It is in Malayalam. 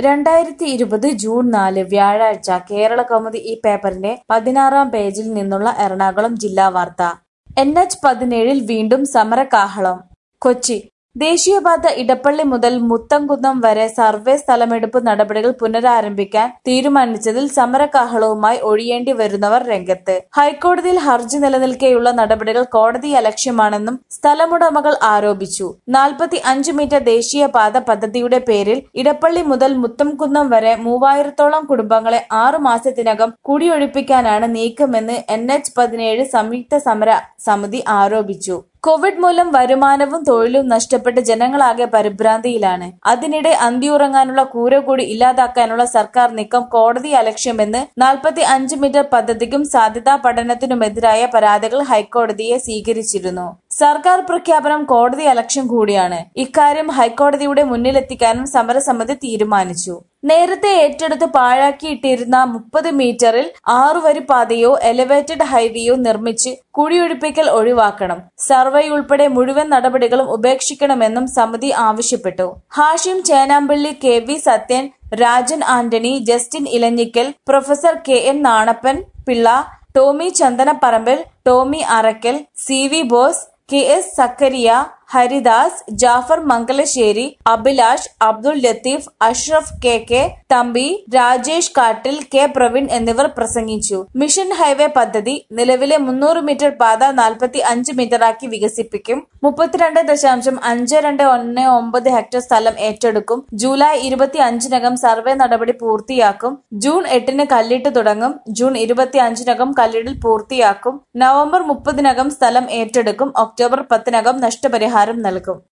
രണ്ടായിരത്തി ഇരുപത് ജൂൺ നാല് വ്യാഴാഴ്ച കേരളകൗമുദി ഈ പേപ്പറിന്റെ പതിനാറാം പേജിൽ നിന്നുള്ള എറണാകുളം ജില്ലാ വാർത്ത എൻ എച്ച് പതിനേഴിൽ വീണ്ടും സമരകാഹളം കൊച്ചി ദേശീയപാത ഇടപ്പള്ളി മുതൽ മുത്തംകുന്നം വരെ സർവേ സ്ഥലമെടുപ്പ് നടപടികൾ പുനരാരംഭിക്കാൻ തീരുമാനിച്ചതിൽ സമരകാഹളവുമായി ഒഴിയേണ്ടി വരുന്നവർ രംഗത്ത് ഹൈക്കോടതിയിൽ ഹർജി നിലനിൽക്കെയുള്ള നടപടികൾ കോടതി അലക്ഷ്യമാണെന്നും സ്ഥലമുടമകൾ ആരോപിച്ചു നാൽപ്പത്തി അഞ്ച് മീറ്റർ ദേശീയപാത പദ്ധതിയുടെ പേരിൽ ഇടപ്പള്ളി മുതൽ മുത്തംകുന്നം വരെ മൂവായിരത്തോളം കുടുംബങ്ങളെ ആറു മാസത്തിനകം കുടിയൊഴിപ്പിക്കാനാണ് നീക്കമെന്ന് എൻ എച്ച് പതിനേഴ് സംയുക്ത സമര സമിതി ആരോപിച്ചു കോവിഡ് മൂലം വരുമാനവും തൊഴിലും നഷ്ടപ്പെട്ട് ജനങ്ങളാകെ പരിഭ്രാന്തിയിലാണ് അതിനിടെ അന്തിയുറങ്ങാനുള്ള കൂര കൂടി ഇല്ലാതാക്കാനുള്ള സർക്കാർ നീക്കം കോടതി അലക്ഷ്യമെന്ന് നാൽപ്പത്തി അഞ്ച് മീറ്റർ പദ്ധതിക്കും സാധ്യതാ പഠനത്തിനുമെതിരായ പരാതികൾ ഹൈക്കോടതിയെ സ്വീകരിച്ചിരുന്നു സർക്കാർ പ്രഖ്യാപനം കോടതി അലക്ഷ്യം കൂടിയാണ് ഇക്കാര്യം ഹൈക്കോടതിയുടെ മുന്നിലെത്തിക്കാനും സമരസമിതി തീരുമാനിച്ചു നേരത്തെ ഏറ്റെടുത്ത് പാഴാക്കിയിട്ടിരുന്ന മുപ്പത് മീറ്ററിൽ ആറുവരി പാതയോ എലിവേറ്റഡ് ഹൈവേയോ നിർമ്മിച്ച് കുടിയൊഴിപ്പിക്കൽ ഒഴിവാക്കണം സർവേ ഉൾപ്പെടെ മുഴുവൻ നടപടികളും ഉപേക്ഷിക്കണമെന്നും സമിതി ആവശ്യപ്പെട്ടു Hashim Chenampally K V Sathyan Rajan Antony Justin Elanjikkal professor K N Nanappan Pillai Tomy Chandanapparambil Tomy Arackal C V Bose K S Sakkariya Haridas Jaffer Mangalassery Abhilash Abdul Latheef Ashraf K K Thampi Rajesh Kattil K Praveen എന്നിവർ പ്രസംഗിച്ചു മിഷൻ ഹൈവേ പദ്ധതി നിലവിലെ മുന്നൂറ് മീറ്റർ പാത നാൽപ്പത്തി അഞ്ച് മീറ്ററാക്കി വികസിപ്പിക്കും മുപ്പത്തിരണ്ട് ദശാംശം അഞ്ച് രണ്ട് ഒന്ന് ഒമ്പത് ഹെക്ടർ സ്ഥലം ഏറ്റെടുക്കും ജൂലൈ ഇരുപത്തി അഞ്ചിനകം സർവേ നടപടി പൂർത്തിയാക്കും ജൂൺ എട്ടിന് കല്ലിട്ട് തുടങ്ങും ജൂൺ ഇരുപത്തി അഞ്ചിനകം കല്ലിടൽ പൂർത്തിയാക്കും നവംബർ മുപ്പതിനകം സ്ഥലം ഏറ്റെടുക്കും ഒക്ടോബർ പത്തിനകം നഷ്ടപരിഹാരം നൽകും